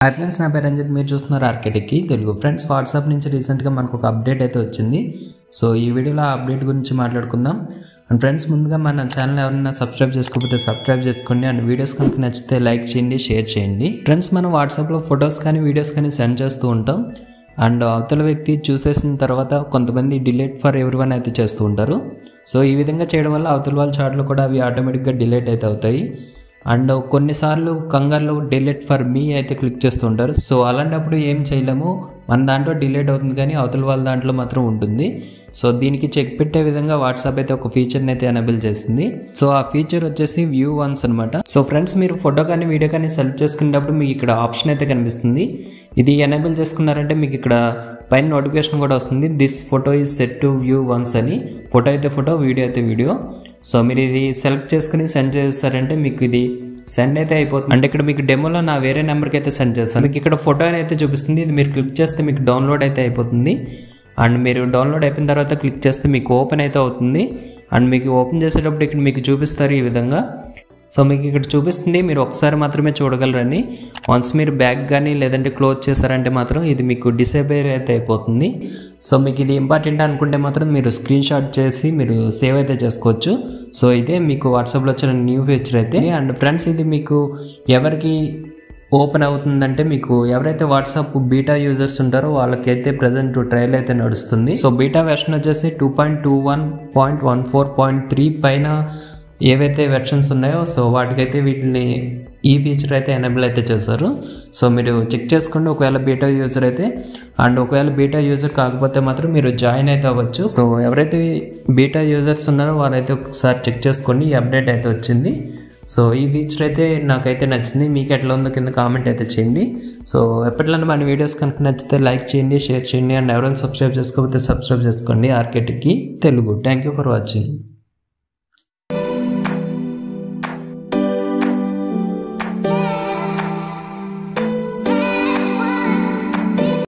hi friends నా పేరు రంజిత్ మీరు చూస్తున్నారు ఆర్కేటిక్కి తెలుగు ఫ్రెండ్స్ వాట్సాప్ నుంచి రీసెంట్గా మనకు ఒక అప్డేట్ అయితే వచ్చింది సో ఈ వీడియోలో ఆ అప్డేట్ గురించి మాట్లాడుకుందాం అండ్ ఫ్రెండ్స్ ముందుగా మన ఛానల్ ఎవరైనా సబ్స్క్రైబ్ చేసుకోకపోతే సబ్స్క్రైబ్ చేసుకోండి అండ్ వీడియోస్ కనుక నచ్చితే లైక్ చేయండి షేర్ చేయండి ఫ్రెండ్స్ మనం వాట్సాప్లో ఫొటోస్ కానీ వీడియోస్ కానీ సెండ్ చేస్తూ ఉంటాం అండ్ అవతల వ్యక్తి చూసేసిన తర్వాత కొంతమంది డిలీట్ ఫర్ ఎవరి వన్ అయితే చేస్తూ ఉంటారు సో ఈ విధంగా చేయడం వల్ల అవతల వాళ్ళ చాట్లు కూడా అవి ఆటోమేటిక్గా డిలీట్ అయితే అవుతాయి అండ్ కొన్నిసార్లు కంగారులో డిలీట్ ఫర్ మీ అయితే క్లిక్ చేస్తూ ఉంటారు సో అలాంటప్పుడు ఏం చేయలేము మన దాంట్లో డిలీట్ అవుతుంది కానీ అవతల వాళ్ళ దాంట్లో మాత్రం ఉంటుంది సో దీనికి చెక్ పెట్టే విధంగా వాట్సాప్ అయితే ఒక ఫీచర్ని అయితే ఎనబుల్ చేసింది సో ఆ ఫీచర్ వచ్చేసి వ్యూ వన్స్ అనమాట సో ఫ్రెండ్స్ మీరు ఫోటో కానీ వీడియో కానీ సెలెక్ట్ చేసుకునేటప్పుడు మీకు ఇక్కడ ఆప్షన్ అయితే కనిపిస్తుంది ఇది ఎనేబుల్ చేసుకున్నారంటే మీకు ఇక్కడ పైన నోటిఫికేషన్ కూడా వస్తుంది this photo is set to view once అని ఫోటో అయితే ఫోటో వీడియో అయితే వీడియో సో మీరు ఇది సెలెక్ట్ చేసుకుని సెండ్ చేస్తారంటే మీకు ఇది సెండ్ అయితే అయిపోతుంది అంటే ఇక్కడ మీకు డెమోలో నా వేరే నెంబర్కి అయితే సెండ్ చేస్తాను మీకు ఇక్కడ ఫోటో అయితే చూపిస్తుంది ఇది మీరు క్లిక్ చేస్తే మీకు డౌన్లోడ్ అయితే అయిపోతుంది అండ్ మీరు డౌన్లోడ్ అయిపోయిన తర్వాత క్లిక్ చేస్తే మీకు ఓపెన్ అయితే అవుతుంది అండ్ మీకు ఓపెన్ చేసేటప్పుడు ఇక్కడ మీకు చూపిస్తారు ఈ విధంగా సో మీకు ఇక్కడ చూపిస్తుంది మీరు ఒకసారి మాత్రమే చూడగలరని వన్స్ మీరు బ్యాగ్ కానీ లేదంటే క్లోజ్ చేశారంటే మాత్రం ఇది మీకు డిసేబుల్ అయితే అయిపోతుంది సో మీకు ఇది ఇంపార్టెంట్ అనుకుంటే మాత్రం మీరు స్క్రీన్ షాట్ చేసి మీరు సేవ్ అయితే చేసుకోవచ్చు సో ఇదే మీకు వాట్సాప్లో వచ్చిన న్యూ ఫీచర్ అయితే అండ్ ఫ్రెండ్స్ ఇది మీకు ఎవరికి ఓపెన్ అవుతుందంటే మీకు ఎవరైతే వాట్సాప్ బీటా యూజర్స్ ఉంటారో వాళ్ళకైతే ప్రజెంట్ ట్రయల్ అయితే నడుస్తుంది సో బీటా వెర్షన్ వచ్చేసి two point two one point one four point three పైన ఏవైతే వెర్షన్స్ ఉన్నాయో సో వాటికైతే వీటిని ఈ ఫీచర్ అయితే ఎనేబుల్ అయితే చేశారు సో మీరు చెక్ చేసుకోండి ఒకవేళ బీటా యూజర్ అయితే అండ్ ఒకవేళ బీటా యూజర్ కాకపోతే మాత్రం మీరు జాయిన్ అయితే అవ్వచ్చు సో ఎవరైతే బీటా యూజర్స్ ఉన్నారో వారైతే ఒకసారి చెక్ చేసుకోండి ఈ అప్డేట్ అయితే వచ్చింది సో ఈ ఫీచర్ అయితే నాకైతే నచ్చింది మీకు ఎట్లా ఉందో కింద కామెంట్ అయితే చేయండి సో ఎప్పటిలానే మన వీడియోస్ కనుక నచ్చితే లైక్ చేయండి షేర్ చేయండి అండ్ ఎవరైనా సబ్స్క్రైబ్ చేసుకోకపోతే సబ్స్క్రైబ్ చేసుకోండి ఆర్కేటిక్కి Telugu thank you for watching